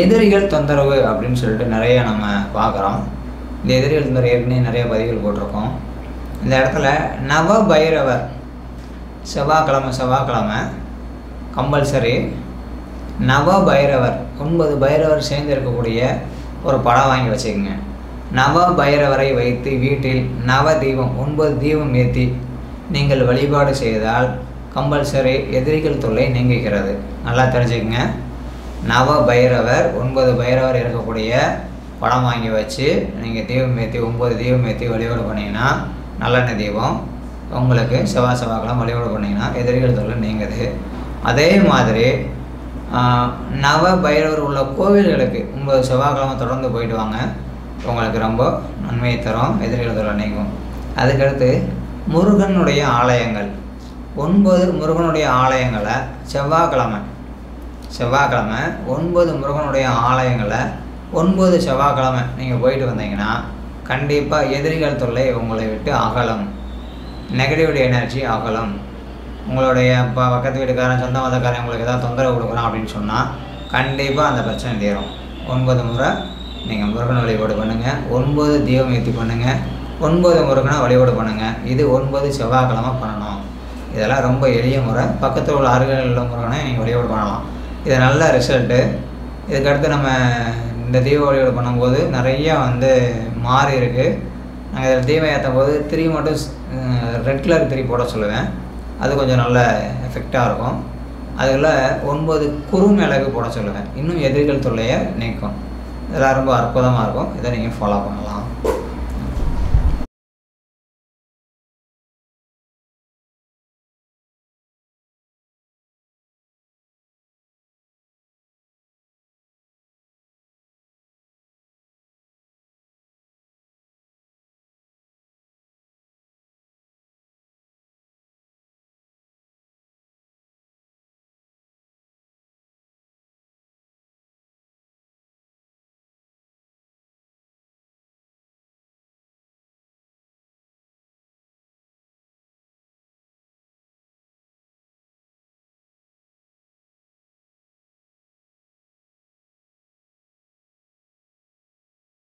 எதிரிகள் தொந்தரவு அப்படின்னு சொல்லிட்டு நிறைய நம்ம பார்க்குறோம் இந்த எதிரிகள் தொந்தரவு ஏற்கனவே நிறைய பதிவுகள் போட்டிருக்கோம் இந்த இடத்துல நவ பைரவர் செவ்வாய்க்கிழமை செவ்வாய்க்கிழமை கம்பல்சரி நவ பைரவர் ஒன்பது பைரவர் சேர்ந்து இருக்கக்கூடிய ஒரு படம் வாங்கி வச்சுக்கோங்க நவ பைரவரை வைத்து வீட்டில் நவ தீபம் ஒன்பது தீபம் ஏற்றி நீங்கள் வழிபாடு செய்தால் கம்பல்சரி எதிரிகள் தொல்லை நீங்குகிறது நல்லா தெரிஞ்சுக்கங்க நவ பைரவர் ஒன்பது பைரவர் இருக்கக்கூடிய படம் வாங்கி வச்சு நீங்கள் தீபம் ஏற்றி ஒம்பது தீபம் ஏற்றி வழிபாடு பண்ணிங்கன்னா நல்லெண்ணெய் தீபம் உங்களுக்கு செவ்வாய் செவ்வாய்க்கெல்லாம் வழிபாடு பண்ணிங்கன்னா எதிரிகள் தொல்லை நீங்குது அதே மாதிரி ஆஹ், நவ பைரவர் உள்ள கோவில்களுக்கு ஒன்பது செவ்வாய்க்கிழமை தொடர்ந்து போயிட்டு வாங்க உங்களுக்கு ரொம்ப நன்மையை தரும் எதிரிகள் தொல்லை நீங்கும் அதுக்கடுத்து முருகனுடைய ஆலயங்கள் ஒன்பது முருகனுடைய ஆலயங்களை செவ்வாய்க்கிழமை செவ்வாய்க்கிழமை ஒன்பது முருகனுடைய ஆலயங்களை ஒன்பது செவ்வாய்க்கிழமை நீங்கள் போயிட்டு வந்தீங்கன்னா கண்டிப்பாக எதிரிகள் தொல்லை உங்களை விட்டு அகலும் நெகட்டிவ் எனர்ஜி அகலும் உங்களுடைய இப்போ பக்கத்து வீட்டுக்காரன் சொந்த மதக்காரன் உங்களுக்கு ஏதாவது தொந்தரவு கொடுக்குறான் அப்படின்னு சொன்னால் கண்டிப்பாக அந்த பிரச்சனை தீரும் ஒன்பது முறை நீங்கள் முருகனை வழிபாடு பண்ணுங்கள் ஒன்பது தீபம் ஏற்றி பண்ணுங்கள் ஒன்பது முருகனை வழிபாடு பண்ணுங்கள் இது ஒன்பது செவ்வாய்க்கிழமை பண்ணணும் இதெல்லாம் ரொம்ப எளிய முறை பக்கத்தில் உள்ள அருகில் உள்ள முருகனை நீங்கள் வழிபாடு பண்ணலாம் இது நல்ல ரிசல்ட்டு இதுக்கடுத்து நம்ம இந்த தீப வழிபாடு பண்ணும்போது நிறையா வந்து மாறி இருக்குது நாங்கள் இதில் தீபம் ஏற்றும் போது திரி மட்டும் ரெட் கலர் திரி போட சொல்லுவேன் அது கொஞ்சம் நல்ல எஃபெக்டாக இருக்கும் அதில் ஒன்பது குறுமிளகு போட சொல்லுவேன் இன்னும் எதிரிகள் தொல்லையை நீக்கும் இதெல்லாம் ரொம்ப அற்புதமாக இருக்கும் இதை நீங்கள் ஃபாலோ பண்ணலாம்